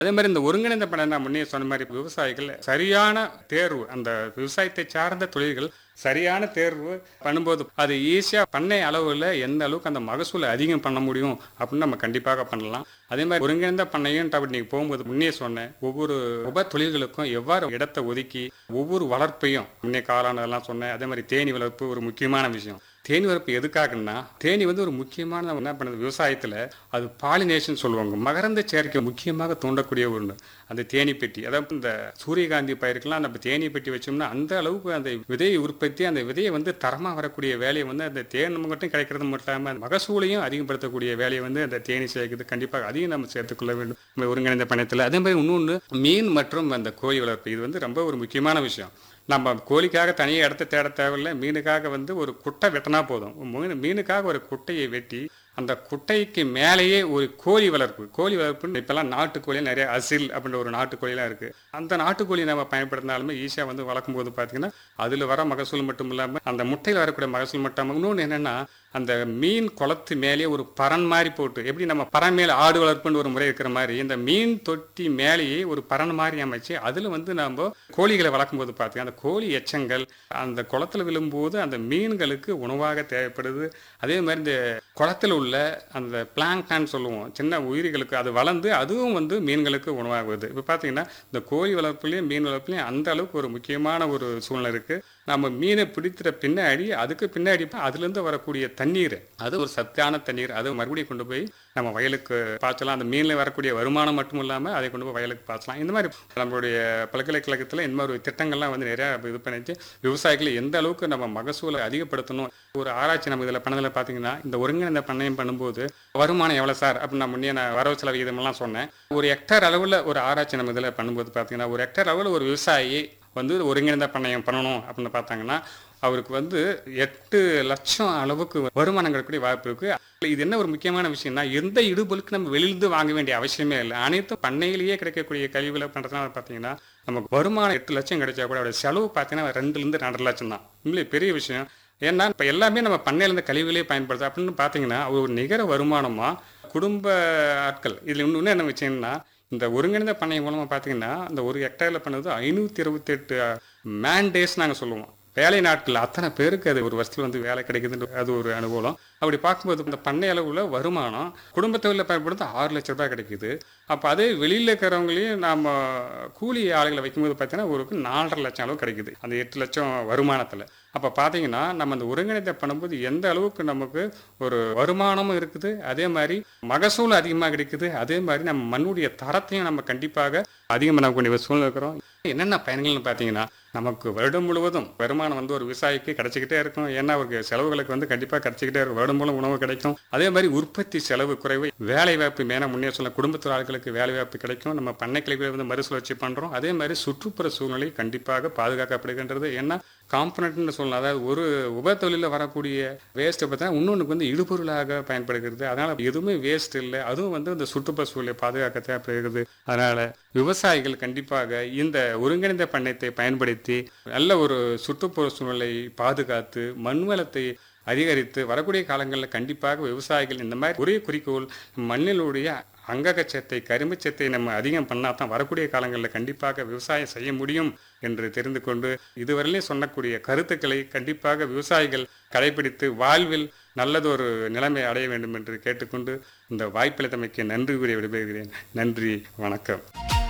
அதே மாதிரி இந்த ஒருங்கிணைந்த பண்ணை நான் முன்னே சொன்ன மாதிரி விவசாயிகள் சரியான தேர்வு அந்த விவசாயத்தை சார்ந்த தொழில்கள் சரியான தேர்வு பண்ணும்போது அது ஈஸியாக பண்ணை அளவில் எந்த அளவுக்கு அந்த மகசூலை அதிகம் பண்ண முடியும் அப்படின்னு நம்ம கண்டிப்பாக பண்ணலாம் அதே மாதிரி ஒருங்கிணைந்த பண்ணையும் அப்படி நீங்கள் போகும்போது முன்னே சொன்னேன் ஒவ்வொரு உப தொழில்களுக்கும் எவ்வாறு இடத்தை ஒதுக்கி ஒவ்வொரு வளர்ப்பையும் முன்னே காளானதெல்லாம் சொன்னேன் அதே மாதிரி தேனி வளர்ப்பு ஒரு முக்கியமான விஷயம் தேனி வளர்ப்பு எதுக்காகன்னா தேனி வந்து ஒரு முக்கியமான நம்ம என்ன பண்ணுது விவசாயத்தில் அது பாலினேஷன் சொல்லுவாங்க மகரந்த சேர்க்கை முக்கியமாக தூண்டக்கூடிய ஒன்று அந்த தேனி பெட்டி அதாவது இந்த சூரியகாந்தி பயிருக்கெல்லாம் நம்ம தேனி பெட்டி வச்சோம்னா அந்த அளவுக்கு அந்த விதை உற்பத்தி அந்த விதையை வந்து தரமாக வரக்கூடிய வேலையை வந்து அந்த தேன் மட்டும் கிடைக்கிறது மட்டும் இல்லாமல் மகசூலையும் அதிகப்படுத்தக்கூடிய வேலையை வந்து அந்த தேனி சேர்க்குது கண்டிப்பாக அதையும் நம்ம சேர்த்துக்கொள்ள வேண்டும் நம்ம ஒருங்கிணைந்த பயணத்தில் அதே மாதிரி இன்னொன்று மீன் மற்றும் அந்த கோழி வளர்ப்பு இது வந்து ரொம்ப ஒரு முக்கியமான விஷயம் நம்ம கோழிக்காக தனியாக இடத்த தேட தேவையில்லை மீனுக்காக வந்து ஒரு குட்டை வெட்டினா போதும் மீன் மீனுக்காக ஒரு குட்டையை வெட்டி அந்த குட்டைக்கு மேலேயே ஒரு கோழி வளர்ப்பு கோழி வளர்ப்புன்னு இப்போல்லாம் நாட்டுக்கோழி நிறைய அசில் அப்படின்ற ஒரு நாட்டுக்கோழிலாம் இருக்குது அந்த நாட்டுக்கோழி நம்ம பயன்படுத்தினாலுமே ஈஸியாக வந்து வளர்க்கும் போது பார்த்தீங்கன்னா அதில் வர மகசூல் மட்டும் இல்லாமல் அந்த முட்டையில் வரக்கூடிய மகசூல் மட்டும் இன்னொன்று என்னென்னா அந்த மீன் குளத்து மேலேயே ஒரு பறன் மாதிரி போட்டு எப்படி நம்ம பறன் மேலே ஆடு வளர்ப்புன்னு ஒரு முறை இருக்கிற மாதிரி இந்த மீன் தொட்டி மேலேயே ஒரு பறன் மாதிரி அமைச்சு அதில் வந்து நம்ம கோழிகளை வளர்க்கும் போது பார்த்தீங்கன்னா அந்த கோழி எச்சங்கள் அந்த குளத்துல விழும்போது அந்த மீன்களுக்கு உணவாக தேவைப்படுது அதே மாதிரி இந்த குளத்தில் உள்ள அந்த பிளாங்கான் சொல்லுவோம் சின்ன உயிரிகளுக்கு அது வளர்ந்து அதுவும் வந்து மீன்களுக்கு உணவாகுது இப்போ பார்த்தீங்கன்னா இந்த கோழி வளர்ப்புலையும் மீன் வளர்ப்புலையும் அந்த அளவுக்கு ஒரு முக்கியமான ஒரு சூழ்நிலை இருக்குது நம்ம மீனை பிடித்துற பின்னாடி அதுக்கு பின்னாடி அதுலேருந்து வரக்கூடிய தண்ணீர் அது ஒரு சத்தான தண்ணீர் அது மறுபடியும் கொண்டு போய் நம்ம வயலுக்கு பாய்ச்சலாம் அந்த மீனில் வரக்கூடிய வருமானம் மட்டும் இல்லாமல் அதை கொண்டு போய் வயலுக்கு பாய்ச்சலாம் இந்த மாதிரி நம்மளுடைய பல்கலைக்கழகத்தில் இந்த மாதிரி திட்டங்கள்லாம் வந்து நிறையா இது பண்ணிட்டு விவசாயிகளை எந்த அளவுக்கு நம்ம மகசூலை அதிகப்படுத்தணும் ஒரு ஆராய்ச்சி நம்ம இதில் பண்ணதில் பார்த்தீங்கன்னா இந்த ஒருங்கிணைந்த பண்ணையம் பண்ணும்போது வருமானம் எவ்வளோ சார் அப்படின்னு நான் முன்னே நான் வரவு செலவு விகிதமெல்லாம் சொன்னேன் ஒரு ஹெக்டர் அளவில் ஒரு ஆராய்ச்சி நம்ம இதில் பண்ணும்போது பார்த்தீங்கன்னா ஒரு ஹெக்டர் அளவில் ஒரு விவசாயி வந்து ஒருங்கிணைந்த பண்ணையம் பண்ணணும் அப்படின்னு பார்த்தாங்கன்னா அவருக்கு வந்து எட்டு லட்சம் அளவுக்கு வருமானம் கிடைக்கக்கூடிய வாய்ப்பு இருக்கு இது என்ன ஒரு முக்கியமான விஷயம்னா எந்த இடுபொருளுக்கு நம்ம வெளியிருந்து வாங்க வேண்டிய அவசியமே இல்லை அனைத்தும் பண்ணையிலேயே கிடைக்கக்கூடிய கழிவுகளை பண்ணுறதுனால பார்த்தீங்கன்னா நமக்கு வருமானம் எட்டு லட்சம் கிடைச்சா கூட அவருடைய செலவு பார்த்தீங்கன்னா ரெண்டுலேருந்து ரெண்டரை லட்சம் தான் உண்மையிலே பெரிய விஷயம் ஏன்னா இப்போ எல்லாமே நம்ம பண்ணையிலேருந்து கழிவுகளே பயன்படுது அப்படின்னு பார்த்தீங்கன்னா ஒரு நிகர வருமானமாக குடும்ப ஆட்கள் இதில் இன்னொன்று என்ன விஷயம்னா இந்த ஒருங்கிணைந்த பண்ணை மூலமாக பார்த்தீங்கன்னா அந்த ஒரு ஹெக்டேரில் பண்ணது ஐநூற்றி இருபத்தெட்டு மேன் டேஸ் நாங்கள் சொல்லுவோம் வேலை நாட்கள் அத்தனை பேருக்கு அது ஒரு வருஷத்துல வந்து வேலை கிடைக்குதுன்ற அது ஒரு அனுகூலம் அப்படி பார்க்கும்போது இந்த பண்ணை அளவில் வருமானம் குடும்பத்தொழில பயன்படுத்த ஆறு லட்ச ரூபாய் கிடைக்குது அப்போ அதே வெளியில் இருக்கிறவங்களையும் நாம் கூலி ஆளுகளை வைக்கும்போது பார்த்தீங்கன்னா ஒரு நாலரை லட்சம் அளவு கிடைக்குது அந்த எட்டு லட்சம் வருமானத்தில் அப்போ பார்த்தீங்கன்னா நம்ம அந்த ஒருங்கிணைந்த பண்ணும்போது எந்த அளவுக்கு நமக்கு ஒரு வருமானமும் இருக்குது அதே மாதிரி மகசூல் அதிகமாக கிடைக்குது அதே மாதிரி நம்ம மண்ணுடைய தரத்தையும் நம்ம கண்டிப்பாக அதிகம் பண்ணக்கூடிய ஒரு சூழ்நிலை இருக்கிறோம் என்னென்ன பயன்கள்னு பார்த்தீங்கன்னா நமக்கு வருடம் முழுவதும் வருமானம் வந்து ஒரு விவசாயிக்கு கிடைச்சிக்கிட்டே இருக்கும் ஏன்னா அவருக்கு செலவுகளுக்கு வந்து கண்டிப்பாக கிடைச்சிக்கிட்டே இருக்கும் வருடம் மூலம் உணவு கிடைக்கும் அதே மாதிரி உற்பத்தி செலவு குறைவு வேலை வாய்ப்பு மேலே முன்னே சொல்ல குடும்பத்து ஆட்களுக்கு வேலை வாய்ப்பு கிடைக்கும் நம்ம பண்ணை கிளைகளை வந்து மறுசுழற்சி பண்ணுறோம் அதே மாதிரி சுற்றுப்புற சூழ்நிலை கண்டிப்பாக பாதுகாக்கப்படுகின்றது ஏன்னா காம்பனண்ட்னு சொல்லலாம் அதாவது ஒரு உப தொழிலில் வரக்கூடிய வேஸ்ட்டை பார்த்தா இன்னொன்றுக்கு வந்து இடுபொருளாக பயன்படுகிறது அதனால் எதுவுமே வேஸ்ட் இல்லை அதுவும் வந்து இந்த சுற்றுப்புற சூழலை பாதுகாக்க தேவைப்படுகிறது அதனால் விவசாயிகள் கண்டிப்பாக இந்த ஒருங்கிணைந்த பண்ணையத்தை பயன்படுத்தி நல்ல ஒரு சுற்றுப்புற சூழலை பாதுகாத்து மண் வளத்தை அதிகரித்து வரக்கூடிய காலங்களில் கண்டிப்பாக விவசாயிகள் இந்த மாதிரி ஒரே குறிக்கோள் மண்ணிலுடைய அங்ககச்சத்தை கரும்புச்சத்தை நம்ம அதிகம் பண்ணால் தான் வரக்கூடிய காலங்களில் கண்டிப்பாக விவசாயம் செய்ய முடியும் என்று தெரிந்து கொண்டு இதுவரையிலும் சொன்னக்கூடிய கருத்துக்களை கண்டிப்பாக விவசாயிகள் கடைபிடித்து வாழ்வில் நல்லதொரு நிலைமை அடைய வேண்டும் என்று கேட்டுக்கொண்டு இந்த வாய்ப்பளித்தமைக்கு நன்றி கூறி விடைபெறுகிறேன் நன்றி வணக்கம்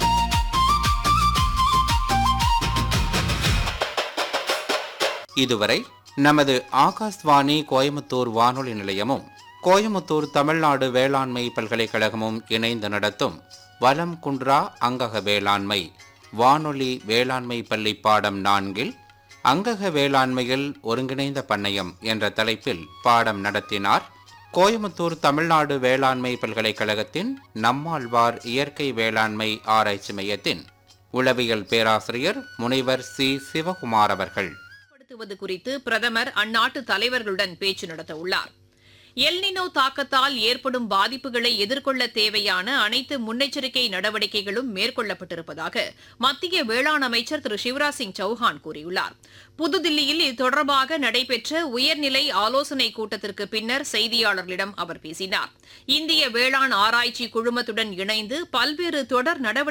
இதுவரை நமது ஆகாஷ்வாணி கோயமுத்தூர் வானொலி நிலையமும் கோயமுத்தூர் தமிழ்நாடு வேளாண்மை பல்கலைக்கழகமும் இணைந்து நடத்தும் வலம் குன்றா அங்கக வேளாண்மை வானொலி வேளாண்மை பள்ளி பாடம் நான்கில் அங்கக வேளாண்மையில் ஒருங்கிணைந்த பண்ணையம் என்ற தலைப்பில் பாடம் நடத்தினார் கோயமுத்தூர் தமிழ்நாடு வேளாண்மை பல்கலைக்கழகத்தின் நம்மாழ்வார் இயற்கை வேளாண்மை ஆராய்ச்சி மையத்தின் உளவியல் பேராசிரியர் முனைவர் சி சிவகுமார் அவர்கள் செயல்படுத்துவது குறித்து பிரதமர் அந்நாட்டு தலைவர்களுடன் பேச்சு நடத்த உள்ளார் எல்னினோ தாக்கத்தால் ஏற்படும் பாதிப்புகளை எதிர்கொள்ள தேவையான அனைத்து முன்னெச்சரிக்கை நடவடிக்கைகளும் மேற்கொள்ளப்பட்டிருப்பதாக மத்திய வேளாண் அமைச்சர் திரு சிவராஜ் சிங் சௌஹான் கூறியுள்ளார் புதுதில்லியில் இது தொடர்பாக நடைபெற்ற உயர்நிலை ஆலோசனைக் கூட்டத்திற்கு பின்னர் செய்தியாளர்களிடம் அவர் பேசினார் இந்திய வேளாண் ஆராய்ச்சி குழுமத்துடன் இணைந்து பல்வேறு தொடர் நடவடிக்கை